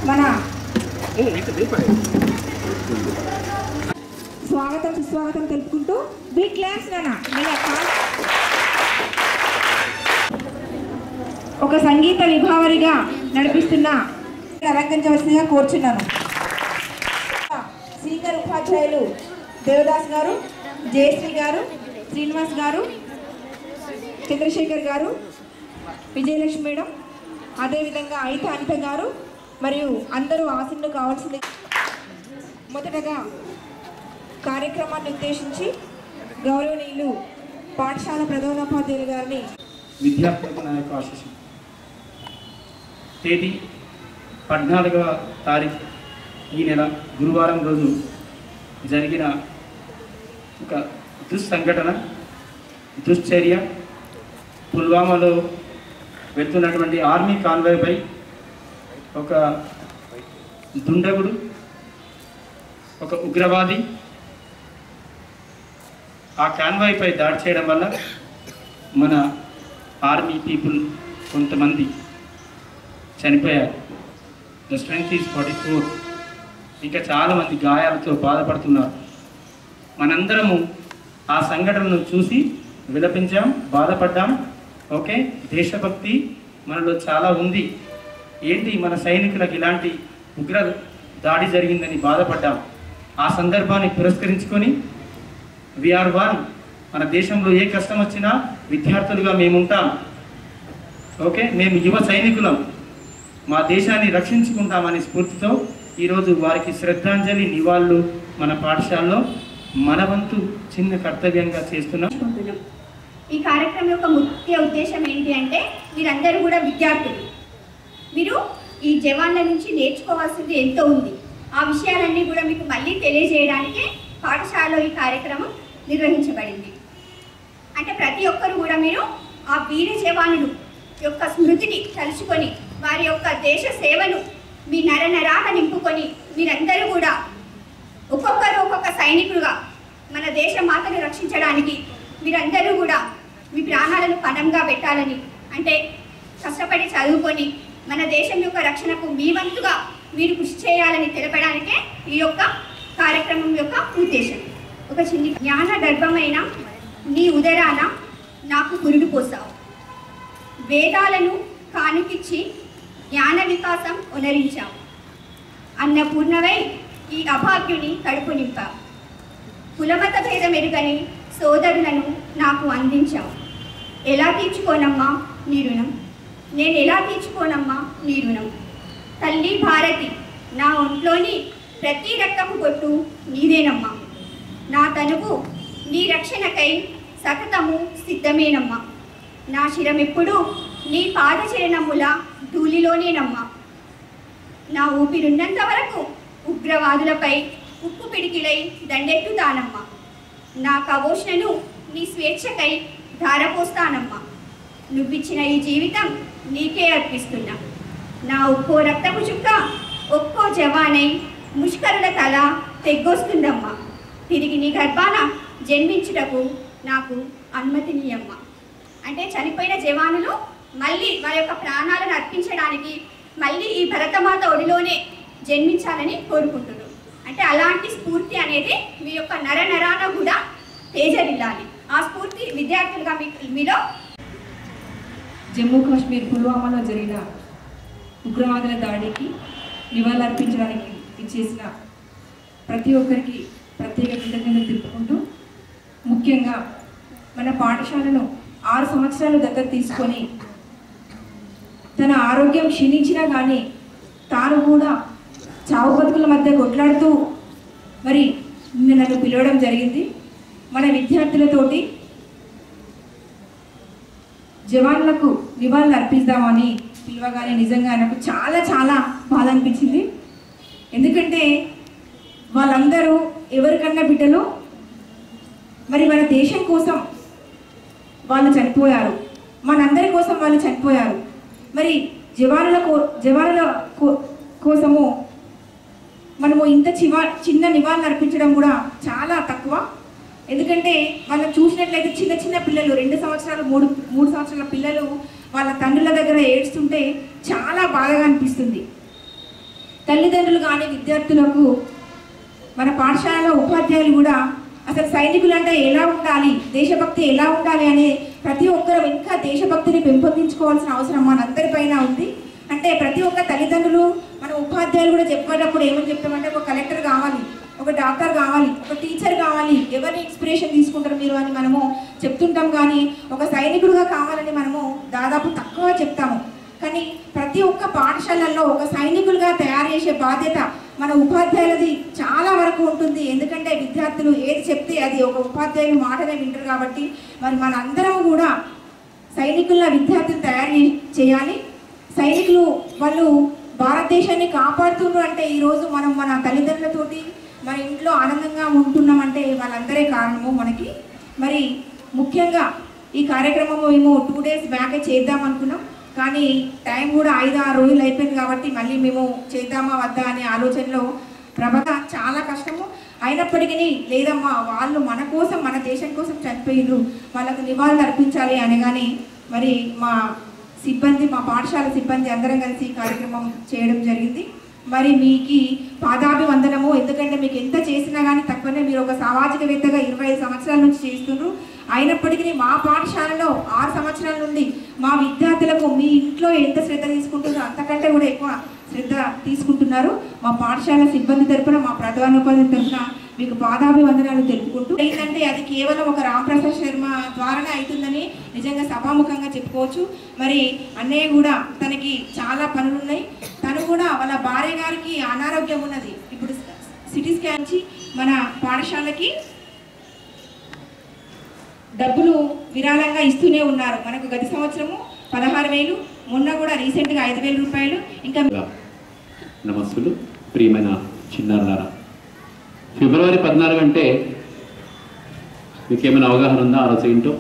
మన స్వాగతం సుస్వాగతం తెలుపుకుంటూ బిగ్ క్లాస్ నాన్న మెల్ల కాల్. ఒక సంగీత విభావరిగా నడిపిస్తున్న అలంకరించవలసిందిగా కోరుచున్నాను సీనియర్ ఉపాధ్యాయులు దేవదాస్ గారు జయశ్రీ గారు శ్రీనివాస్ గారు చంద్రశేఖర్ గారు విజయలక్ష్మి మేడం అదేవిధంగా అయిత అనిత గారు మరియు అందరూ ఆసీనులు కావాల్సింది మొదటగా కార్యక్రమాన్ని ఉద్దేశించి గౌరవనీయులు పాఠశాల ప్రధానోపాధ్యాయులు గారిని విద్యార్థులకు నా యొక్క ఆశీస్సు తేదీ పద్నాలుగవ తారీఖు ఈ నెల గురువారం రోజు జరిగిన ఒక దుస్సంఘటన దుశ్చర్య పుల్వామాలో వెళ్తున్నటువంటి ఆర్మీ కాన్వాయ్పై ఒక దుండగుడు ఒక ఉగ్రవాది ఆ కాన్వాయ్పై దాడి చేయడం వల్ల మన ఆర్మీ పీపుల్ కొంతమంది చనిపోయారు the strength is forty four ఇంకా చాలామంది గాయాలతో బాధపడుతున్నారు మనందరము ఆ సంఘటనను చూసి విలపించాం బాధపడ్డాం ఓకే దేశభక్తి మనలో చాలా ఉంది ఏంటి మన సైనికులకు ఇలాంటి ఉగ్ర దాడి జరిగిందని బాధపడ్డాం ఆ సందర్భాన్ని పురస్కరించుకొని విఆర్ వన్ మన దేశంలో ఏ కష్టం వచ్చినా విద్యార్థులుగా మేము ఉంటాం ఓకే మేము యువ సైనికులం మా దేశాన్ని రక్షించుకుంటామనే స్ఫూర్తితో ఈరోజు వారికి శ్రద్ధాంజలి నివాళులు మన పాఠశాలలో మన వంతు చిన్న కర్తవ్యంగా చేస్తున్నాం చేసుకుంటున్నాం ఈ కార్యక్రమం యొక్క ముఖ్య ఉద్దేశం ఏంటి అంటే మీరందరూ కూడా విద్యార్థులు మీరు ఈ జవాన్ల నుంచి నేర్చుకోవాల్సింది ఎంతో ఉంది ఆ విషయాలన్నీ కూడా మీకు మళ్ళీ తెలియజేయడానికే పాఠశాలలో ఈ కార్యక్రమం నిర్వహించబడింది అంటే ప్రతి ఒక్కరు కూడా మీరు ఆ వీర జవానులు యొక్క స్మృతిని తలుచుకొని వారి యొక్క దేశ సేవను మీ నర నరాన నింపుకొని మీరందరూ కూడా ఒక్కొక్కరు ఒక్కొక్క సైనికులుగా మన దేశ మాతను రక్షించడానికి మీరందరూ కూడా మీ ప్రాణాలను పణంగా పెట్టాలని అంటే కష్టపడి చదువుకొని మన దేశం యొక్క రక్షణకు మీ వంతుగా మీరు కృషి చేయాలని తెలపడానికే ఈ యొక్క కార్యక్రమం యొక్క ఉద్దేశం ఒక చిన్ని జ్ఞాన గర్భమైన నీ ఉదరాన నాకు పురుడు పోసావు వేదాలను కానుకిచ్చి జ్ఞాన వికాసం ఉనరించావు అన్నపూర్ణవై ఈ అభాగ్యుని కడుపు నింపావు కులమత భేదం ఎరుగని సోదరులను నాకు అందించావు ఎలా తీర్చుకోనమ్మా నీ రుణం నేను ఎలా తీర్చుకోనమ్మా నీ రుణం తల్లి భారతి నా ఒంట్లోని ప్రతి రక్తపు బొట్టు నీదేనమ్మా నా తనువు నీ రక్షణకై సతతము సిద్ధమేనమ్మా నా శిరమెప్పుడు నీ పాదచరణముల ధూళిలోనేనమ్మా నా ఊపిరున్నంత వరకు ఉగ్రవాదులపై ఉప్పు పిడికిలై దండెత్తుతానమ్మా నా కవోష్ణను నీ స్వేచ్ఛకై ధారపోస్తానమ్మా నువ్విచ్చిన ఈ జీవితం నీకే అర్పిస్తున్నా నా ఒక్కో రక్తపు చుక్క ఒక్కో జవానై ముష్కరుల తల తెగ్గొస్తుందమ్మా తిరిగి నీ గర్భాన జన్మించుటకు నాకు అనుమతినీయమ్మా అంటే చనిపోయిన జవానులు మళ్ళీ వారి యొక్క ప్రాణాలను అర్పించడానికి మళ్ళీ ఈ భరతమాత ఒడిలోనే జన్మించాలని కోరుకుంటున్నారు అంటే అలాంటి స్ఫూర్తి అనేది మీ యొక్క నర నరాన కూడా తేజరిల్లాలి ఆ స్ఫూర్తి విద్యార్థులుగా మీ మీలో జమ్మూ కాశ్మీర్ పుల్వామాలో జరిగిన ఉగ్రవాదుల దాడికి నివాళులర్పించడానికి ఇచ్చేసిన ప్రతి ఒక్కరికి ప్రత్యేక కృతజ్ఞతలు తెలుపుకుంటూ ముఖ్యంగా మన పాఠశాలను ఆరు సంవత్సరాలు దత్తత తీసుకొని తన ఆరోగ్యం క్షీణించినా కానీ తాను కూడా చావు బతుకుల మధ్య కొట్లాడుతూ మరి నిన్న నన్ను పిలవడం జరిగింది మన విద్యార్థులతోటి జవాన్లకు నివాళులు అర్పిద్దామని పిలవగానే నిజంగా నాకు చాలా చాలా బాధ అనిపించింది ఎందుకంటే వాళ్ళందరూ ఎవరికన్నా బిడ్డలు మరి మన దేశం కోసం వాళ్ళు చనిపోయారు మనందరి కోసం వాళ్ళు చనిపోయారు మరి జవానుల కో జవానుల కో- కోసము మనము ఇంత చివా చిన్న నివాళులు అర్పించడం కూడా చాలా తక్కువ ఎందుకంటే వాళ్ళని చూసినట్లయితే చిన్న చిన్న పిల్లలు రెండు సంవత్సరాలు మూడు మూడు సంవత్సరాల పిల్లలు వాళ్ళ తండ్రుల దగ్గర ఏడుస్తుంటే చాలా బాధగా అనిపిస్తుంది తల్లిదండ్రులు కానీ విద్యార్థులకు మన పాఠశాలలో ఉపాధ్యాయులు కూడా అసలు సైనికులు అంటే ఎలా ఉండాలి దేశభక్తి ఎలా ఉండాలి అనే ప్రతి ఒక్కరు ఇంకా దేశభక్తిని పెంపొందించుకోవాల్సిన అవసరం మనందరిపైన ఉంది అంటే ప్రతి ఒక్క తల్లిదండ్రులు మన ఉపాధ్యాయులు కూడా చెప్పేటప్పుడు ఏమని చెప్తామంటే ఒక కలెక్టర్ కావాలి ఒక డాక్టర్ కావాలి ఒక టీచర్ కావాలి ఎవరిని ఇన్స్పిరేషన్ తీసుకుంటారు మీరు అని మనము చెప్తుంటాం కానీ ఒక సైనికుడుగా కావాలని మనము దాదాపు తక్కువ చెప్తాము కానీ ప్రతి ఒక్క పాఠశాలల్లో ఒక సైనికులుగా తయారు చేసే బాధ్యత మన ఉపాధ్యాయులది చాలా వరకు ఉంటుంది ఎందుకంటే విద్యార్థులు ఏది చెప్తే అది ఒక ఉపాధ్యాయుని మాటనే వింటారు కాబట్టి మరి మన అందరం కూడా సైనికుల విద్యార్థులు తయారు చే- చేయాలి సైనికులు వాళ్ళు భారతదేశాన్ని కాపాడుతున్నారు అంటే ఈరోజు మనం మన తల్లిదండ్రులతోటి మన ఇంట్లో ఆనందంగా ఉంటున్నామంటే వాళ్ళందరే కారణము మనకి మరి ముఖ్యంగా ఈ కార్యక్రమం మేము టూ డేస్ బ్యాకే చేద్దాం అనుకున్నాం కానీ టైం కూడా ఐదు ఆరు రోజులు అయిపోయింది కాబట్టి మళ్ళీ మేము చేద్దామా వద్దా అనే ఆలోచనలో ప్రభత చాలా కష్టము అయినప్పటికీ లేదమ్మా వాళ్ళు మన కోసం మన దేశం కోసం చనిపోయిరు వాళ్ళకు నివాళులు అర్పించాలి అనగానే మరి మా సిబ్బంది మా పాఠశాల సిబ్బంది అందరం కలిసి ఈ కార్యక్రమం చేయడం జరిగింది మరి మీకు పాదాభివందనము ఎందుకంటే మీకు ఎంత చేసినా కానీ తక్కువనే మీరు ఒక సామాజికవేత్తగా ఇరవై ఐదు సంవత్సరాల నుంచి చేస్తున్నారు అయినప్పటికీ మా పాఠశాలలో ఆరు సంవత్సరాల నుండి మా విద్యార్థులకు మీ ఇంట్లో ఎంత శ్రద్ధ తీసుకుంటున్నారో అంతకంటే కూడా ఎక్కువ శ్రద్ధ తీసుకుంటున్నారు మా పాఠశాల సిబ్బంది తరపున మా ప్రధానోపాధ్యాయుల తరపున మీకు పాదాభివందనాలు తెలుపుకుంటూ ఏంటంటే అది కేవలం ఒక రామప్రసాద్ శర్మ ద్వారానే అవుతుందని నిజంగా సభాముఖంగా చెప్పుకోవచ్చు మరి అన్నయ్య కూడా తనకి చాలా పనులు ఉన్నాయి తను కూడా వాళ్ళ భార్య గారికి అనారోగ్యం ఉన్నది ఇప్పుడు సిటీ స్కాన్ నుంచి మన పాఠశాలకి డబ్బులు విరాళంగా ఇస్తూనే ఉన్నారు మనకు గత సంవత్సరము పదహారు వేలు మొన్న కూడా రీసెంట్గా ఐదు వేల రూపాయలు ఇంకా నమస్సులు ప్రియమైన చిన్నారులారా ఫిబ్రవరి పద్నాలుగు అంటే మీకేమైనా అవగాహన ఉందా ఆ రోజు ఏంటో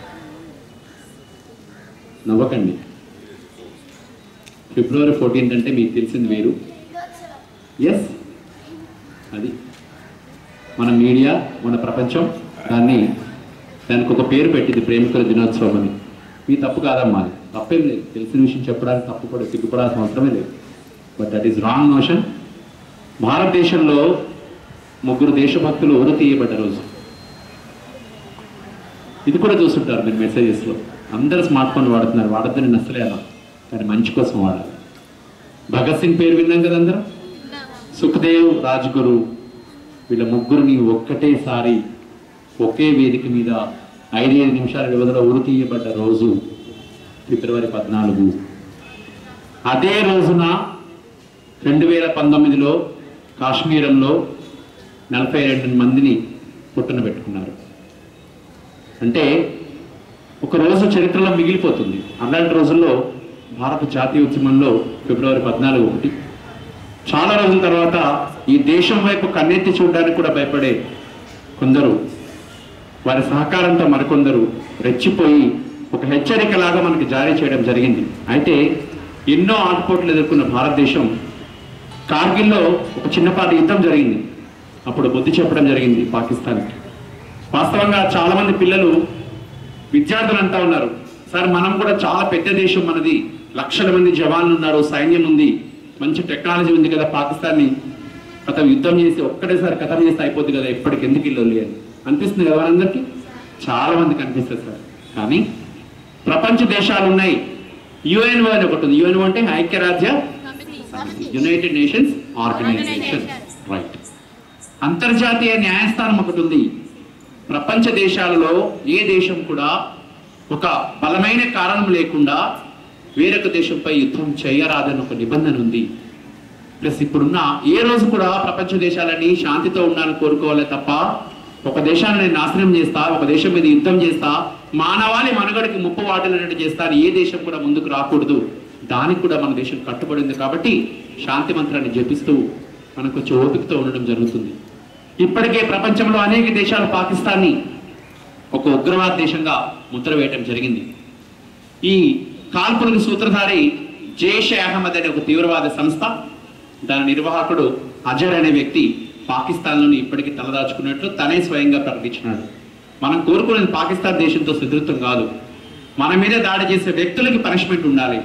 నవ్వకండి ఫిబ్రవరి ఫోర్టీన్త్ అంటే మీకు తెలిసింది వేరు ఎస్ అది మన మీడియా మన ప్రపంచం దాన్ని దానికి ఒక పేరు పెట్టింది ప్రేమికుల దినోత్సవం అని మీ తప్పు కాదమ్మా అది తప్పేం లేదు తెలిసిన విషయం చెప్పడానికి తప్పు కూడా సిగ్గుపడాల్సిన అవసరమే లేదు but that is wrong notion భారతదేశంలో ముగ్గురు దేశభక్తులు ఉరి తీయబడ్డ రోజు ఇది కూడా చూస్తుంటారు మీరు మెసేజెస్లో అందరూ స్మార్ట్ ఫోన్ వాడుతున్నారు వాడద్దని నచ్చలే అలా కానీ మంచి కోసం వాడాలి భగత్ సింగ్ పేరు విన్నాం కదా అందరం సుఖదేవ్ రాజ్గురు వీళ్ళ ముగ్గురిని ఒక్కటేసారి ఒకే వేదిక మీద ఐదైదు నిమిషాల వ్యవధిలో ఉరి తీయబడ్డ రోజు ఫిబ్రవరి పద్నాలుగు అదే రోజున రెండు వేల పంతొమ్మిదిలో కాశ్మీరంలో నలభై రెండు మందిని పుట్టున పెట్టుకున్నారు అంటే ఒక రోజు చరిత్రలో మిగిలిపోతుంది అలాంటి రోజుల్లో భారత జాతీయ ఉద్యమంలో ఫిబ్రవరి పద్నాలుగు ఒకటి చాలా రోజుల తర్వాత ఈ దేశం వైపు కన్నెత్తి చూడడానికి కూడా భయపడే కొందరు వారి సహకారంతో మరికొందరు రెచ్చిపోయి ఒక హెచ్చరికలాగా మనకి జారీ చేయడం జరిగింది అయితే ఎన్నో ఆటుపోట్లు ఎదుర్కొన్న భారతదేశం కార్గిల్లో ఒక చిన్నపాటి యుద్ధం జరిగింది అప్పుడు బుద్ధి చెప్పడం జరిగింది పాకిస్తాన్కి వాస్తవంగా చాలా మంది పిల్లలు విద్యార్థులు అంటా ఉన్నారు సార్ మనం కూడా చాలా పెద్ద దేశం మనది లక్షల మంది జవాన్లు ఉన్నారు సైన్యం ఉంది మంచి టెక్నాలజీ ఉంది కదా పాకిస్తాన్ని అతను యుద్ధం చేసి ఒక్కటేసారి కథం చేస్తే అయిపోద్ది కదా ఎప్పటికి ఎందుకు ఇల్లు అని అనిపిస్తుంది కదా మనందరికీ చాలా మందికి అనిపిస్తుంది సార్ కానీ ప్రపంచ దేశాలు ఉన్నాయి యుఎన్ఓ అని ఒకటి ఉంది యుఎన్ఓ అంటే ఐక్యరాజ్య యునైటెడ్ నేషన్స్ ఆర్గనైజేషన్ రైట్ అంతర్జాతీయ న్యాయస్థానం ఒకటి ఉంది ప్రపంచ దేశాలలో ఏ దేశం కూడా ఒక బలమైన కారణం లేకుండా వేరొక దేశంపై యుద్ధం చేయరాదని ఒక నిబంధన ఉంది ప్లస్ ఇప్పుడున్న ఏ రోజు కూడా ప్రపంచ దేశాలని శాంతితో ఉండాలని కోరుకోవాలి తప్ప ఒక దేశాన్ని నేను నాశనం చేస్తా ఒక దేశం మీద యుద్ధం చేస్తా మానవాళి మనుగడకి ముప్పు వాటిల్లినట్టు చేస్తా అని ఏ దేశం కూడా ముందుకు రాకూడదు దానికి కూడా మన దేశం కట్టుబడింది కాబట్టి శాంతి మంత్రాన్ని జపిస్తూ మనకు కొంచెం ఓపికతో ఉండడం జరుగుతుంది ఇప్పటికే ప్రపంచంలో అనేక దేశాలు పాకిస్తాన్ని ఒక ఉగ్రవాద దేశంగా ముద్ర వేయటం జరిగింది ఈ కాల్పులకు సూత్రధారి జైష్ అహ్మద్ అనే ఒక తీవ్రవాద సంస్థ దాని నిర్వాహకుడు అజర్ అనే వ్యక్తి పాకిస్తాన్లోని ఇప్పటికీ తలదాచుకున్నట్లు తనే స్వయంగా ప్రకటించినాడు మనం కోరుకునేది పాకిస్తాన్ దేశంతో సుదృత్వం కాదు మన మీద దాడి చేసే వ్యక్తులకి పనిష్మెంట్ ఉండాలి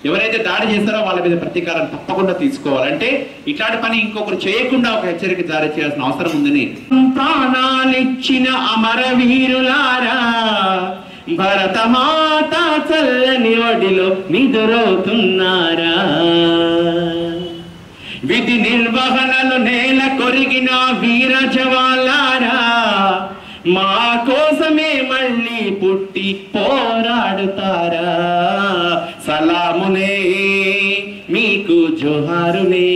ఎవరైతే దాడి చేస్తారో వాళ్ళ మీద ప్రతీకారం తప్పకుండా తీసుకోవాలంటే ఇట్లాంటి పని ఇంకొకరు చేయకుండా ఒక హెచ్చరిక జారీ చేయాల్సిన అవసరం ఉందని ప్రాణాలిచ్చిన అమర వీరులారా భరతమాత చల్లని ఒడిలో నిదురవుతున్నారా విధి నిర్వహణలు నేల కొరిగిన వీర జవాలారా మా కోసమే మళ్ళీ పుట్టి పోరాడుతారా సలాములే మీకు జోహారులే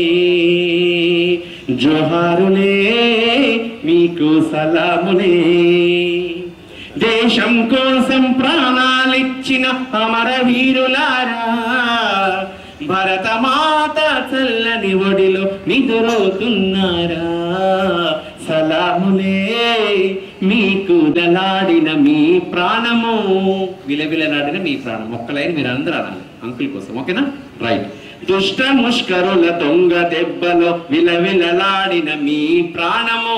జోహారులే మీకు సలాములే దేశం కోసం ప్రాణాలిచ్చిన అమర వీరులారా భరతమాత చల్లని ఒడిలో నిదురవుతున్నారా సలాములే మీకు దలాడిన మీ ప్రాణము విలవిలలాడిన మీ ప్రాణం ఒక్కలైన మీరు అందరూ అనాలి అంకుల్ కోసం ఓకేనా రైట్ దుష్ట ముష్కరుల దొంగ దెబ్బలో విలవిలలాడిన మీ ప్రాణము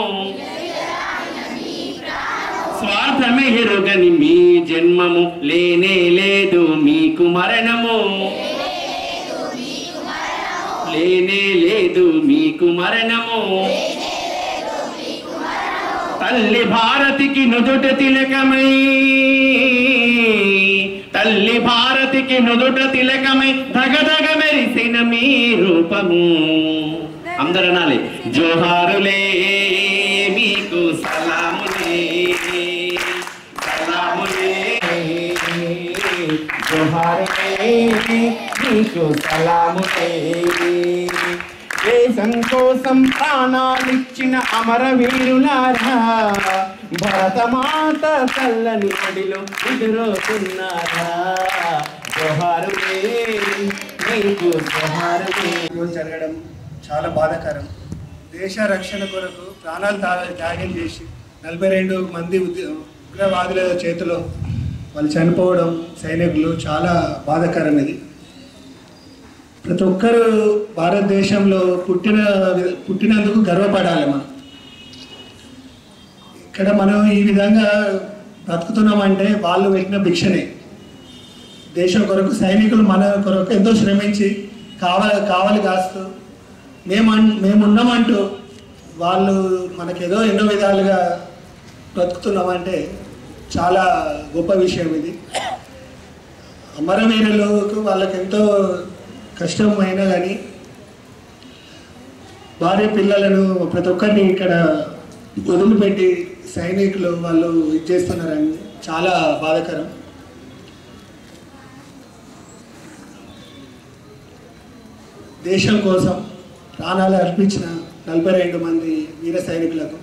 స్వార్థమే ఎరుగని మీ జన్మము లేనే లేదు మీకు మరణము లేనే లేదు మీకు మరణము తల్లి భారతికి నుదుట తిలకమై తల్లి భారతికి నుదుట తిలకమై దగదగ మెరిసిన మీ రూపము అందరు అనాలి జోహారులే మీకు సలాములే సలాములే జోహారే నీకు సలాములే దేశం కోసం ప్రాణాలిచ్చిన అమర వీరులారా భరతమాత చల్లని ఒడిలో ఎదురుతున్నారా జోహారులే నీకు జోహారులే ఈరోజు జరగడం చాలా బాధాకరం దేశ రక్షణ కొరకు ప్రాణాలు త్యాగ- త్యాగం చేసి నలభై రెండు మంది ఉద్య- ఉగ్రవాదుల చేతిలో వాళ్ళు చనిపోవడం సైనికులు చాలా బాధాకరం ఇది ప్రతి ఒక్కరు భారతదేశంలో పుట్టిన పుట్టినందుకు గర్వపడాలి మనం ఇక్కడ మనం ఈ విధంగా బ్రతుకుతున్నామంటే వాళ్ళు పెట్టిన భిక్షనే దేశం కొరకు సైనికులు మన కొరకు ఎంతో శ్రమించి కావాలి కావాలి కాస్తూ మేము మేమున్నామంటూ వాళ్ళు మనకేదో ఎన్నో విధాలుగా బ్రతుకుతున్నామంటే చాలా గొప్ప విషయం ఇది అమరవీరులకు వాళ్ళకి ఎంతో కష్టం అయినా కానీ భార్య పిల్లలను ప్రతి ఒక్కరిని ఇక్కడ వదిలిపెట్టి సైనికులు వాళ్ళు ఇది చేస్తున్నారని చాలా బాధాకరం దేశం కోసం ప్రాణాలు అర్పించిన నలభై రెండు మంది వీర సైనికులకు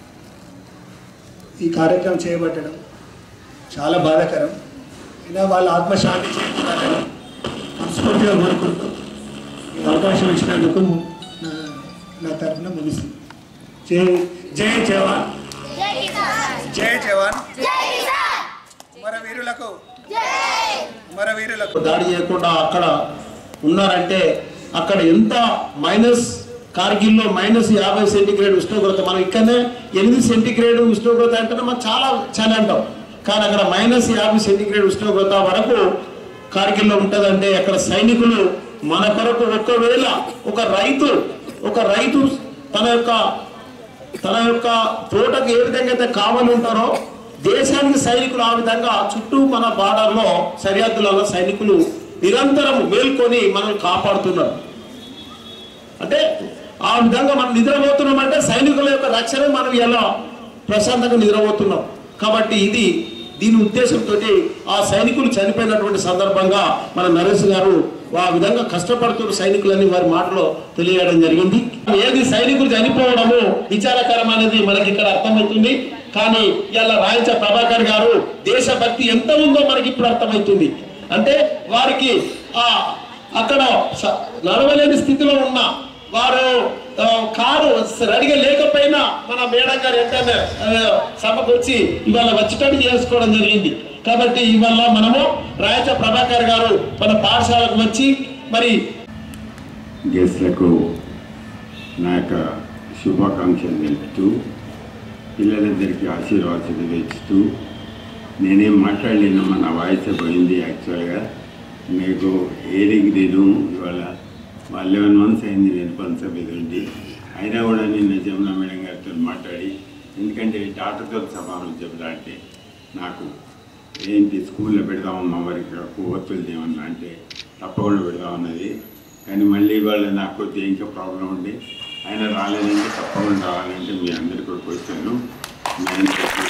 ఈ కార్యక్రమం చేపట్టడం చాలా బాధాకరం అయినా వాళ్ళ ఆత్మశాంతి చేకూరాలని మనస్ఫూర్తిగా కోరుకుంటూ ఈ అవకాశం ఇచ్చినందుకు నా నా తరఫున ముగిస్తుంది జై జై జవాన్ జై జవాన్ మన వీరులకు మన వీరులకు దాడి చేయకుండా అక్కడ ఉన్నారంటే అక్కడ ఎంత మైనస్ కార్గిల్లో మైనస్ యాభై సెంటిగ్రేడ్ ఉష్ణోగ్రత మనం ఇక్కడనే ఎనిమిది సెంటిగ్రేడ్ ఉష్ణోగ్రత అంటే మనం చాలా చలి అంటాం కానీ అక్కడ మైనస్ యాభై సెంటిగ్రేడ్ ఉష్ణోగ్రత వరకు కార్గిల్లో ఉంటుందంటే అక్కడ సైనికులు మన కొరకు ఒకవేళ ఒక రైతు ఒక రైతు తన యొక్క తన యొక్క తోటకు ఏ విధంగా అయితే కావాలి ఉంటారో దేశానికి సైనికులు ఆ విధంగా చుట్టూ మన బార్డర్లో సరిహద్దులలో సైనికులు నిరంతరం మేల్కొని మనల్ని కాపాడుతున్నారు అంటే ఆ విధంగా మనం నిద్రపోతున్నాం అంటే సైనికుల యొక్క రక్షణ మనం ఎలా ప్రశాంతంగా నిద్రపోతున్నాం కాబట్టి ఇది దీని ఉద్దేశంతో ఆ సైనికులు చనిపోయినటువంటి సందర్భంగా మన నరేష్ గారు ఆ విధంగా కష్టపడుతున్న సైనికులని వారి మాటలో తెలియడం జరిగింది ఏది సైనికులు చనిపోవడము విచారకరం అనేది మనకి ఇక్కడ అర్థమవుతుంది కానీ ఇలా రాయచ ప్రభాకర్ గారు దేశభక్తి ఎంత ఉందో మనకి ఇప్పుడు అర్థమవుతుంది అంటే వారికి ఆ అక్కడ స- నడవలేని స్థితిలో ఉన్న వారు ఆ, కారు రెడీగా లేకపోయినా మన మేడం గారు వెంటనే ఆ, సమకూర్చి ఇవాళ వచ్చేటట్టు చేసుకోవడం జరిగింది కాబట్టి ఇవాళ మనము రాయచ ప్రభాకర్ గారు మన పాఠశాలకు వచ్చి మరి గెస్ట్లకు నా యొక్క శుభాకాంక్షలు తెలుపుతూ పిల్లలందరికీ ఆశీర్వాదాలు ఇస్తూ నేనేం మాట్లాడలేనమ్మా నా వాయిస్ పోయింది యాక్చువల్గా మీకు ఏరింగ్ నేను ఇవాళ లెవెన్ మంత్స్ అయింది నేను పంచబీద ఉండి అయినా కూడా నేను జమున మేడం గారితో మాట్లాడి ఎందుకంటే డాక్టర్తో సమానం చెప్పాలంటే నాకు ఏంటి స్కూల్లో పెడదామమ్మా మరి ఇక్కడ కొవ్వొత్తులు ఏమన్నా అంటే తప్పకుండా పెడదామన్నది కానీ మళ్ళీ ఇవాళ నాకు కొద్దిగా ఇంకా ప్రాబ్లం ఉండి ఆయన రాలేదంటే తప్పకుండా రావాలంటే మీ అందరికీ కూడా వచ్చాను మీ అందరికీ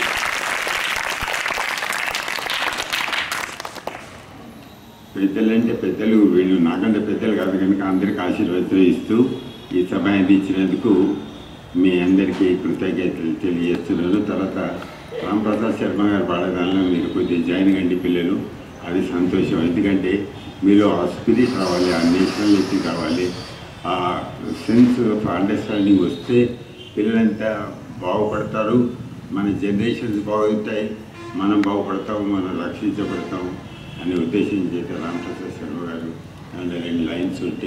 పెద్దలంటే పెద్దలు వీళ్ళు నాకంటే పెద్దలు కాదు కనుక అందరికి ఆశీర్వాదం ఇస్తూ ఈ సమయాన్ని ఇచ్చినందుకు మీ అందరికీ కృతజ్ఞతలు తెలియజేస్తున్నాను తర్వాత రాంప్రసాద్ శర్మ గారు పాడదానిలో మీరు కొద్దిగా జాయిన్ కండి పిల్లలు అది సంతోషం ఎందుకంటే మీలో ఆ స్పిరిట్ రావాలి ఆ నేషనాలిటీ రావాలి ఆ సెన్స్ ఆఫ్ అండర్స్టాండింగ్ వస్తే పిల్లలంతా బాగుపడతారు మన జనరేషన్స్ బాగుతాయి మనం బాగుపడతాము మనం రక్షించబడతాము అనే ఉద్దేశం చేత రామప్రసాద్ శర్మ గారు దాంట్లో రెండు లైన్స్ ఉంటే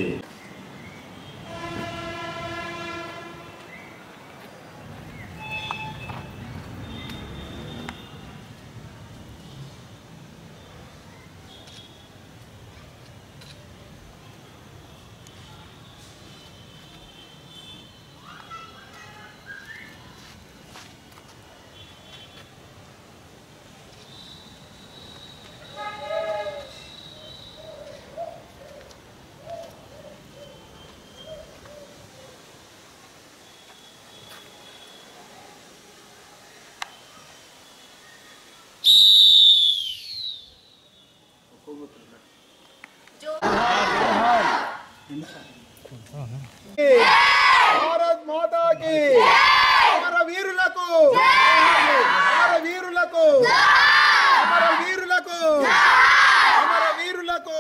భారత్ మాతాకి అమర వీరులకు అమర వీరులకు అమర వీరులకు అమర వీరులకు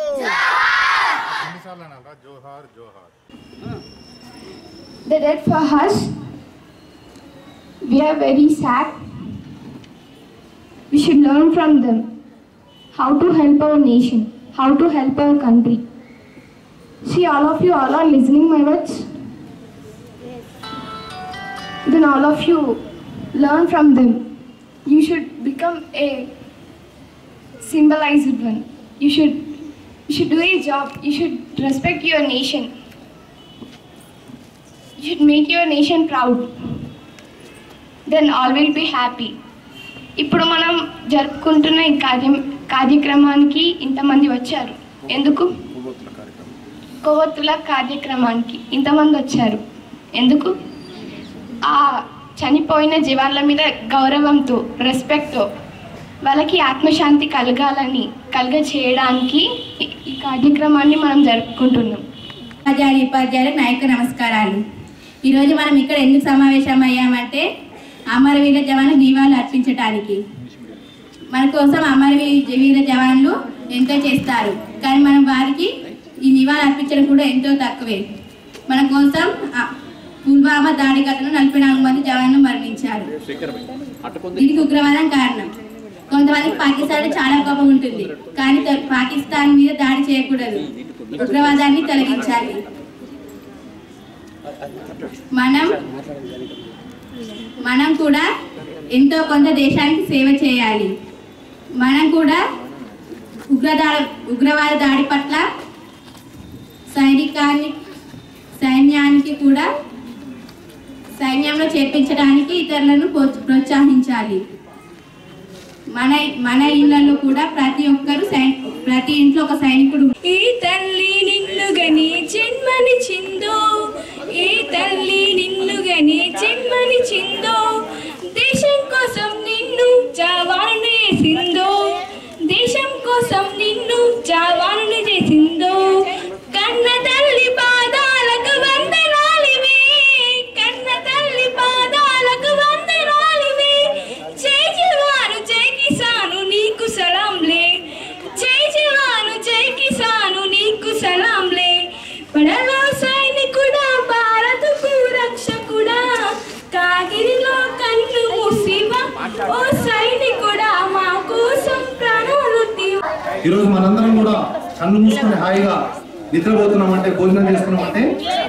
జోహార్ జోహార్ They did for us. We are very sad. We should learn from them how to help our nation, how to help our country. See, all of you all are listening my words. Then all of you learn from them. You should become a symbolized one. You should you should do a job. You should respect your nation. You should make your nation proud. Then all will be happy. ఇప్పుడు మనం జరుపుకుంటున్న ఈ కార్యం కార్యక్రమానికి ఇంతమంది వచ్చారు ఎందుకు కొవ్వొత్తుల కార్యక్రమానికి ఇంతమంది వచ్చారు ఎందుకు ఆ చనిపోయిన జీవాల మీద గౌరవంతో రెస్పెక్ట్తో వాళ్ళకి ఆత్మశాంతి కలగాలని కలగ చేయడానికి ఈ- ఈ కార్యక్రమాన్ని మనం జరుపుకుంటున్నాం ఉపాధ్యాయులు ఉపాధ్యాయులకు నాయక నమస్కారాలు ఈరోజు మనం ఇక్కడ ఎందుకు సమావేశం అయ్యామంటే అమరవీర జవాను దీవాలు అర్పించటానికి మన కోసం అమరవీర వీర జవాన్లు ఎంతో చేస్తారు కానీ మనం వారికి ఈ నివాళులు అర్పించడం కూడా ఎంతో తక్కువే మన కోసం ఆ, పుల్వామా దాడి ఘటన నలభై నాలుగు మంది జవాన్లు మరణించారు దీనికి ఉగ్రవాదం కారణం కొంతమందికి పాకిస్తాన్ చాలా కోపం ఉంటుంది కానీ త- పాకిస్తాన్ మీద దాడి చేయకూడదు ఉగ్రవాదాన్ని తొలగించాలి మనం మనం కూడా ఎంతో కొంత దేశానికి సేవ చేయాలి మనం కూడా ఉగ్రదా ఉగ్రవాద దాడి పట్ల సైనికాన్ని సైన్యానికి కూడా సైన్యంలో చేర్పించడానికి ఇతరులను ప్రోత్- ప్రోత్సహించాలి మన మన ఇళ్లలో కూడా ప్రతి ఒక్కరు సై ప్రతి ఇంట్లో ఒక సైనికుడు ఈ తల్లి నిన్నుగని జన్మనిచ్చిందో ఈ తల్లి నిన్నుగని జన్మనిచ్చిందో దేశం కోసం నిన్ను జవాను చేసిందో దేశం కోసం నిన్ను జవాను చేసిందో కన్న తల్లి పాదాలకు వందనాలివే కన్న తల్లి పాదాలకు వందనాలివే జై జవాను జై కిసాను నీకు సలాంలే జై జవాను జై కిసాను నీకు సలాంలే పడలో సైనికుడా భారతకు రక్షకుడా కాగిరిలో కన్ను మూసివా ఓ సైనికుడా మా కోసం ప్రాణాలు తీవా ఈరోజు మనందరం కూడా కళ్ళు మూసుకొని హాయిగా నిద్రపోతున్నామంటే భోజనం చేస్తున్నామంటే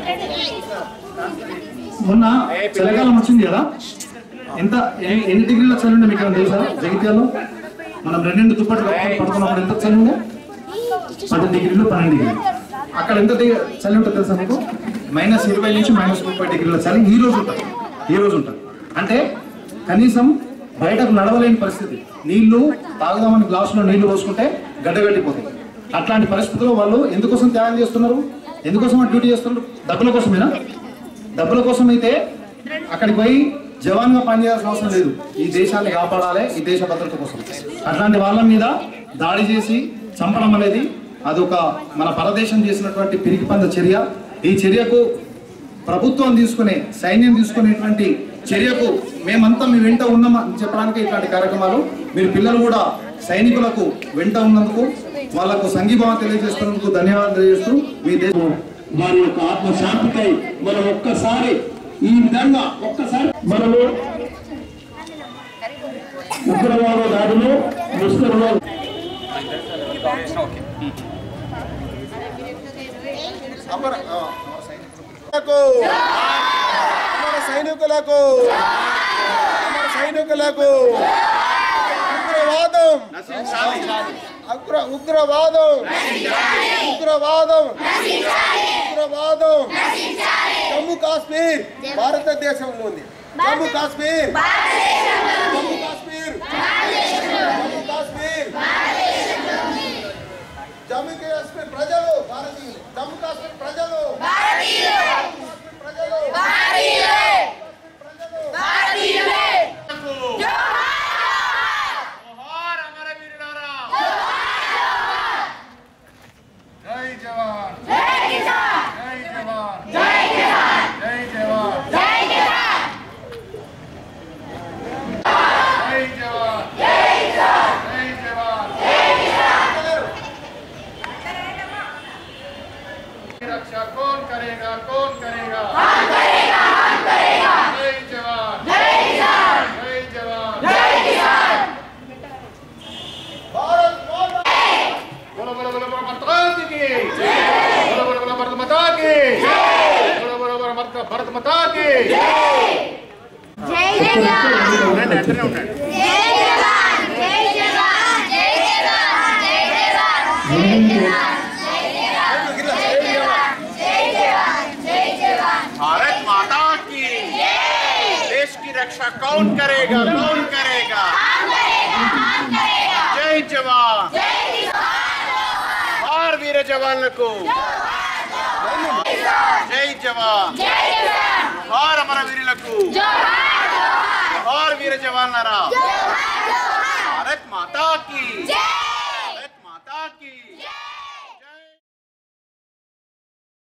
మొన్న చలికాలం వచ్చింది కదా ఎంత ఎన్ని ఎన్ని డిగ్రీల చలి ఉండే మీకు ఏమైనా తెలుసా జగిత్యాలో మనం రెండెండు దుప్పట్లు కప్పుకొని పడుకున్నప్పుడు ఎంత చలి ఉండే పది డిగ్రీలు పన్నెండు డిగ్రీలు అక్కడ ఎంత డి- చలి ఉంటుంది తెలుసా మీకు మైనస్ ఇరవై నుంచి మైనస్ ముప్పై డిగ్రీల చలి ఈ రోజు ఉంటుంది ఈ రోజు ఉంటుంది అంటే కనీసం బయటకు నడవలేని పరిస్థితి నీళ్లు తాగుదామని గ్లాసులో నీళ్లు పోసుకుంటే గడ్డగట్టిపోతాయి అట్లాంటి పరిస్థితుల్లో వాళ్ళు ఎందుకోసం త్యాగం చేస్తున్నారు ఎందుకోసం డ్యూటీ చేస్తున్నారు డబ్బుల కోసమేనా డబ్బుల కోసం అయితే అక్కడికి పోయి జవాన్గా పనిచేయాల్సిన అవసరం లేదు ఈ దేశాన్ని కాపాడాలి ఈ దేశ భద్రత కోసం అట్లాంటి వాళ్ళ మీద దాడి చేసి చంపడం అనేది అదొక మన పరదేశం చేసినటువంటి పిరికిపంద చర్య ఈ చర్యకు ప్రభుత్వం తీసుకునే సైన్యం తీసుకునేటువంటి చర్యకు మేమంతా మీ వెంట ఉన్నామని చెప్పడానికి ఇట్లాంటి కార్యక్రమాలు మీరు పిల్లలు కూడా సైనికులకు వెంట ఉన్నందుకు వాళ్ళకు సంఘీభావం తెలియజేస్తున్నందుకు ధన్యవాదాలు తెలియజేస్తూ మీ దేశం వారి యొక్క ఆత్మ శాంతికై మనం ఒక్కసారి ఈ విధంగా ఒక్కసారి మనము ఉగ్రవాద దాడిలో ముస్లింలు అమర ఆ, సైనికులకు అమర సైనికులకు అమర సైనికులకు ఉగ్రవాదం ఉగ్ర ఉగ్రవాదం ఉగ్రవాదం ఉగ్రవాదం జమ్మూ కాశ్మీర్ భారతదేశంలో ఉంది జమ్మూ కాశ్మీర్ జమ్మూ కాశ్మీర్ జమ్మూ కాశ్మీర్ జమ్మూ కాశ్మీర్ ప్రజలు భారతీయులు జమ్మూ కాశ్మీర్ ప్రజలు ప్రజలు జై జవాన్ జై కిసాన్ జై జవాన్ జై కిసాన్ జై జవాన్ జై కిసాన్ జై జవాన్ జై కిసాన్ జై జవాన్ జై కిసాన్ रक्षा कौन करेगा कौन करेगा हम करेगा हम करेगा जय जवान जय किसान जय जवान जय किसान भारत माता बोलो बोलो बोलो बोलो माता की बोलो बोलो बोलो भारत माता की बोलो बोलो बोलो भारत भारत माता की జై జవాన్ జై జవాన్ జై జవాన్ జై జవాన్ జై జవాన్ జై జవాన్ జై జవాన్ జై జవాన్ भारत माता की देश की रक्षा कौन करेगा कौन करेगा जय जवान और वीर जवानకు జై జవాన్ జోహార్ అమర వీరులకు జోహార్ వీర జవాన్లరా భారత్ మాతా की భారత్ మాతా की